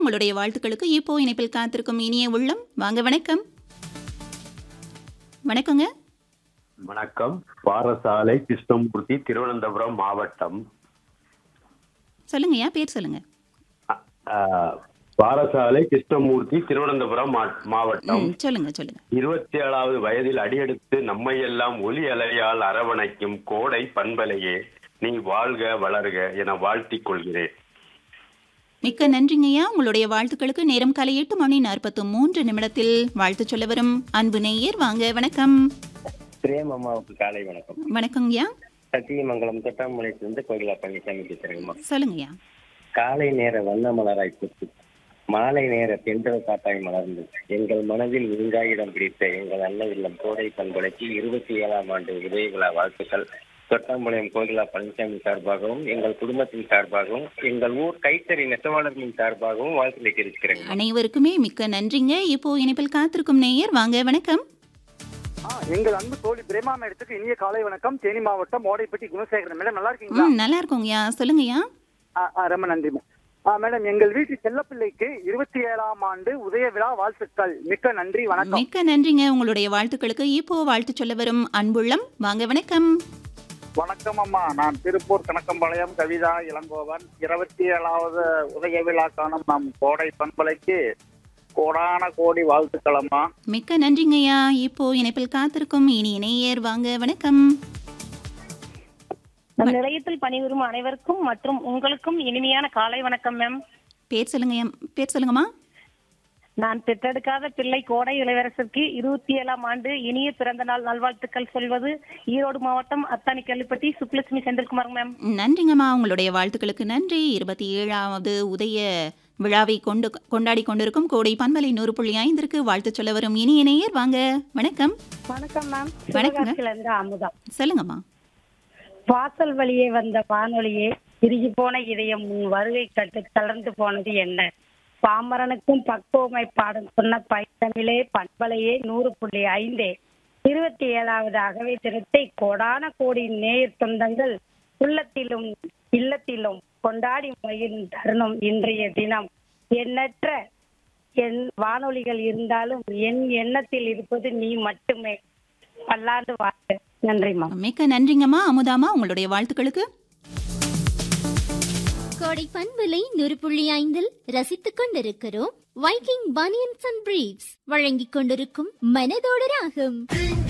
உங்களுடைய வாழ்த்துக்களுக்கு இப்போ இணைப்பில் காத்திருக்கும் இனிய உள்ளம் வாங்க வணக்கம் வணக்கங்க வணக்கம் பாரசாலை கிருஷ்ணமூர்த்தி திருவனந்தபுரம் மாவட்டம் சொல்லுங்கய்யா பேர் சொல்லுங்க அ- ஆ, பாரசாலை கிருஷ்ணமூர்த்தி திருவனந்தபுரம் மா- மாவட்டம் ம், சொல்லுங்க சொல்லுங்க இருபத்தி ஏழாவது வயதில் அடியெடுத்து நம்மையெல்லாம் ஒலி அலையால் அரவணைக்கும் கோடை பண்பலையே நீ வாழ்க வளர்க என வாழ்த்திக் கொள்கிறேன் மிக்க நன்றிங்கய்யா உங்களுடைய வாழ்த்துக்களுக்கு நேரம் காலை எட்டு மணி நாற்பத்து மூன்று நிமிடத்தில் வாழ்த்து சொல்ல வரும் அன்பு நேயர் வாங்க வணக்கம் பிரேம் அம்மாவுக்கு காலை வணக்கம் வணக்கங்கய்யா சத்தியமங்கலம் தொட்டாமலையிலிருந்து கோகிலா பழனிசாமி பேசுறேங்கம்மா சொல்லுங்கய்யா காலை நேர வண்ண மலராய் பூத்து மாலை நேர தென்றல் காட்டாய் மலர்ந்து எங்கள் மனதில் நீங்காய் இடம் பிடித்த எங்கள் அன்ன இல்லம் கோடை பண்பலைக்கு இருபத்தி ஏழாம் ஆண்டு உதய விழா வாழ்த்துக்கள் தொட்டாம்பாளையம் கோகிலா பழனிசாமி சார்பாகவும் எங்கள் குடும்பத்தின் சார்பாகவும் எங்கள் ஊர் கைத்தறி நெசவாளர்களின் சார்பாகவும் வாழ்த்து தெரிவிக்கிறேன் அனைவருக்குமே மிக்க நன்றிங்க இப்போ இணைப்பில் காத்திருக்கும் நேயர் வாங்க வணக்கம் ஆ, எங்கள் அன்பு தோழி பிரேமா மேடத்துக்கு இனிய காலை வணக்கம் தேனி மாவட்டம் ஓடைப்பட்டி குணசேகரன் மேடம் நல்லா இருக்கீங்களா ம் நல்லா இருக்கோங்கய்யா சொல்லுங்கய்யா ஆ, ஆ, ரொம்ப நன்றி மேம். ஆ, மேடம் எங்கள் வீட்டு செல்லப்பிள்ளைக்கு இருபத்தி ஏழாம் ஆண்டு உதய விழா வாழ்த்துக்கள் மிக்க நன்றி வணக்கம் மிக்க நன்றிங்க உங்களுடைய வாழ்த்துக்களுக்கு இப்போ வாழ்த்து சொல்ல வரும் அன்புள்ளம் வாங்க வணக்கம் வணக்கம் அம்மா நான் திருப்பூர் கணக்கம்பாளையம் கவிதா இளங்கோவன் இருபத்தி ஏழாவது உதய விழா காணும் நம் கோடை பண்பலைக்கு கோடான கோடி வாழ்த்துக்கள் அம்மா மிக்க நன்றிங்கய்யா இப்போ இணைப்பில் காத்திருக்கும் இனி நேயர் வாங்க வணக்கம் நம் நிலையத்தில் பணிபுரியும் அனைவருக்கும் மற்றும் உங்களுக்கும் இனிமையான காலை வணக்கம் மேம் பேர் சொல்லுங்கய்யா பேர் சொல்லுங்கம்மா நான் பெற்றெடுக்காத பிள்ளை கோடை இளவரசருக்கு இருபத்தி ஏழாம் ஆண்டு இனிய பிறந்த நாள் நல்வாழ்த்துக்கள் சொல்வது ஈரோடு மாவட்டம் அத்தானி கல்லுப்பட்டி சுப்புலட்சுமி செந்தில்குமார் மேம் நன்றிங்கம்மா உங்களுடைய வாழ்த்துக்களுக்கு நன்றி இருபத்தி ஏழாவது உதய விழாவை கொண்டு கொண்டாடி கொண்டிருக்கும் கோடை பண்பலை நூறு புள்ளி ஐந்திற்கு வாழ்த்து சொல்ல வரும் இனிய நேயர் வாங்க வணக்கம் வணக்கம் மேம் வணக்கங்க. சிவகாசியில இருந்து அமுதா சொல்லுங்கம்மா வாசல் வழியே வந்த வானொலியே இறுகி போன இதயம் உன் வருகை கட்டு தளர்ந்து போனது என்ன பாமரனுக்கும் பக்குவமை பாடும் சொன்ன பைத்தமிழே பண்பலையே நூறு புள்ளி ஐந்தே இருபத்தி ஏழாவது அகவை தினத்தை கோடான கோடி நேயர் சொந்தங்கள் உள்ளத்திலும் இல்லத்திலும் கொண்டாடி மகிழும் தருணம் இன்றைய தினம் எண்ணற்ற என் வானொலிகள் இருந்தாலும் என் எண்ணத்தில் இருப்பது நீ மட்டுமே பல்லாண்டு வாழ்க நன்றிம்மா மிக்க நன்றிங்கம்மா அமுதாமா உங்களுடைய வாழ்த்துக்களுக்கு கோடை பண்பலை நூறு புள்ளி ஐந்தில் ரசித்துக் கொண்டிருக்கிறோம் வைக்கிங் பனியன்ஸ் அண்ட் பிரீவ்ஸ் வழங்கிக் கொண்டிருக்கும் மனதோடு ராகம்